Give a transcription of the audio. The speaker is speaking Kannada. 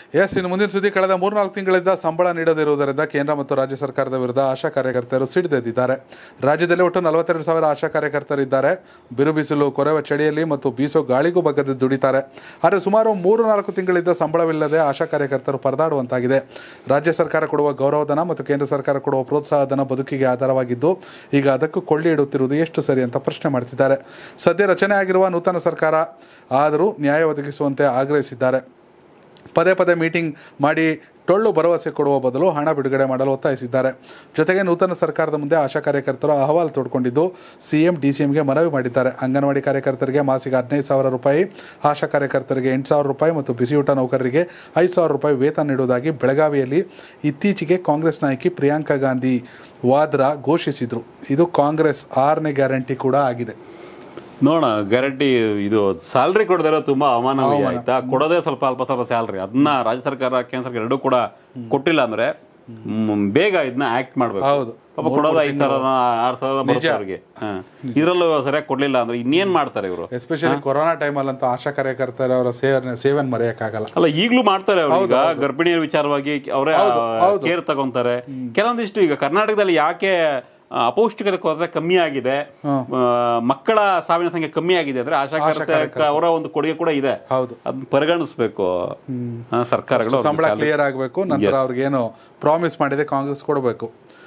ಎಸ್ ಇನ್ನು ಮುಂದಿನ ಸುದ್ದಿ ಕಳೆದ ಮೂರ್ನಾಲ್ಕು ತಿಂಗಳಿಂದ ಸಂಬಳ ನೀಡದಿರುವುದರಿಂದ ಕೇಂದ್ರ ಮತ್ತು ರಾಜ್ಯ ಸರ್ಕಾರದ ವಿರುದ್ಧ ಆಶಾ ಕಾರ್ಯಕರ್ತರು ಸಿಡಿದೆದ್ದಿದ್ದಾರೆ ರಾಜ್ಯದಲ್ಲಿ ಒಟ್ಟು ನಲವತ್ತೆರಡು ಸಾವಿರ ಆಶಾ ಕಾರ್ಯಕರ್ತರಿದ್ದಾರೆ ಬಿರು ಬಿಸಿಲು ಕೊರೆವ ಚಳಿಯಲ್ಲಿ ಮತ್ತು ಬೀಸೋ ಗಾಳಿಗೂ ಬಗ್ಗದೆ ದುಡಿತಾರೆ ಆದರೆ ಸುಮಾರು ಮೂರು ನಾಲ್ಕು ತಿಂಗಳಿಂದ ಸಂಬಳವಿಲ್ಲದೆ ಆಶಾ ಕಾರ್ಯಕರ್ತರು ಪರದಾಡುವಂತಾಗಿದೆ ರಾಜ್ಯ ಸರ್ಕಾರ ಕೊಡುವ ಗೌರವಧನ ಮತ್ತು ಕೇಂದ್ರ ಸರ್ಕಾರ ಕೊಡುವ ಪ್ರೋತ್ಸಾಹಧನ ಬದುಕಿಗೆ ಆಧಾರವಾಗಿದ್ದು ಈಗ ಅದಕ್ಕೂ ಕೊಳ್ಳಿ ಇಡುತ್ತಿರುವುದು ಎಷ್ಟು ಸರಿ ಅಂತ ಪ್ರಶ್ನೆ ಮಾಡ್ತಿದ್ದಾರೆ ಸದ್ಯ ರಚನೆ ಆಗಿರುವ ನೂತನ ಸರ್ಕಾರ ಆದರೂ ನ್ಯಾಯ ಒದಗಿಸುವಂತೆ ಆಗ್ರಹಿಸಿದ್ದಾರೆ ಪದೇ ಪದೇ ಮೀಟಿಂಗ್ ಮಾಡಿ ಟೊಳ್ಳು ಭರವಸೆ ಕೊಡುವ ಬದಲು ಹಣ ಬಿಡುಗಡೆ ಮಾಡಲು ಒತ್ತಾಯಿಸಿದ್ದಾರೆ ಜೊತೆಗೆ ನೂತನ ಸರ್ಕಾರದ ಮುಂದೆ ಆಶಾ ಕಾರ್ಯಕರ್ತರು ಅಹವಾಲು ತೋಡ್ಕೊಂಡಿದ್ದು ಸಿಎಂ ಡಿಸಿಎಂಗೆ ಮನವಿ ಮಾಡಿದ್ದಾರೆ ಅಂಗನವಾಡಿ ಕಾರ್ಯಕರ್ತರಿಗೆ ಮಾಸಿಕ ಹದಿನೈದು ಸಾವಿರ ರೂಪಾಯಿ ಆಶಾ ಕಾರ್ಯಕರ್ತರಿಗೆ ಎಂಟು ಸಾವಿರ ರೂಪಾಯಿ ಮತ್ತು ಬಿಸಿಯೂಟ ನೌಕರರಿಗೆ ಐದು ಸಾವಿರ ರೂಪಾಯಿ ವೇತನ ನೀಡುವುದಾಗಿ ಬೆಳಗಾವಿಯಲ್ಲಿ ಇತ್ತೀಚೆಗೆ ಕಾಂಗ್ರೆಸ್ ನಾಯಕಿ ಪ್ರಿಯಾಂಕಾ ಗಾಂಧಿ ವಾದ್ರಾ ಘೋಷಿಸಿದರು ಇದು ಕಾಂಗ್ರೆಸ್ ಆರನೇ ಗ್ಯಾರಂಟಿ ಕೂಡ ಆಗಿದೆ ನೋಡೋಣ ಗ್ಯಾರಂಟಿ ಇದು ಸ್ಯಾಲ್ರಿ ಕೊಡದಿರೋ ತುಂಬಾ ಅಮಾನವೀಯ ಆಯ್ತಾ ಕೊಡೋದೇ ಸ್ವಲ್ಪ ಅಲ್ಪ ಸ್ವಲ್ಪ ಸ್ಯಾಲ್ರಿ ಅದನ್ನ ರಾಜ್ಯ ಸರ್ಕಾರ ಕೇಂದ್ರ ಸರ್ಕಾರ ಎರಡೂ ಕೂಡ ಕೊಟ್ಟಿಲ್ಲ ಅಂದ್ರೆ ಮ್, ಬೇಗ ಇದನ್ನ ಆಕ್ಟ್ ಮಾಡ್ಬೇಕು ಹೌದು. ಪಾಪ ಕೊಡೋದು ಐದು ಸಾವಿರ ಆರು ಸಾವಿರ ಬರುತ್ತೆ ಅವ್ರಿಗೆ ಇದರಲ್ಲೂ ಸರಿಯಾಗಿ ಕೊಡ್ಲಿಲ್ಲ ಅಂದ್ರೆ ಇನ್ನೇನ್ ಮಾಡ್ತಾರೆ ಇವರು ಎಸ್ಪೆಷಲಿ ಕೊರೋನಾ ಟೈಮಲ್ಲಂತೂ ಆಶಾ ಕಾರ್ಯಕರ್ತರ ಅವರ ಸೇವೆ ಸೇವೆಯನ್ನು ಮರೆಯೋಕ್ಕಾಗಲ್ಲ ಅಲ್ಲ ಈಗ್ಲೂ ಮಾಡ್ತಾರೆ ಅವ್ರು ಈಗ ಗರ್ಭಿಣಿಯರ ವಿಚಾರವಾಗಿ ಅವರೇ ಕೇರ್ ತಗೊಂತಾರೆ ಕೆಲವೊಂದಿಷ್ಟು ಈಗ ಕರ್ನಾಟಕದಲ್ಲಿ ಯಾಕೆ ಆ, ಅಪೌಷ್ಟಿಕತೆ ಕೊರತೆ ಕಮ್ಮಿ ಆಗಿದೆ ಆ, ಮಕ್ಕಳ ಸಾವಿನ ಸಂಖ್ಯೆ ಕಮ್ಮಿ ಆಗಿದೆ ಅಂದ್ರೆ ಆಶಾ ಕಾರ್ಯಕರ್ತರ ಅವರ ಒಂದು ಕೊಡುಗೆ ಕೂಡ ಇದೆ ಹೌದು ಅದನ್ನ ಪರಿಗಣಿಸ್ಬೇಕು ಆ, ಸರ್ಕಾರಗಳು ಸಂಬಳ ಕ್ಲಿಯರ್ ಆಗಬೇಕು ನಂತರ ಅವ್ರಿಗೇನು ಪ್ರಾಮಿಸ್ ಮಾಡಿದೆ ಕಾಂಗ್ರೆಸ್ ಕೊಡಬೇಕು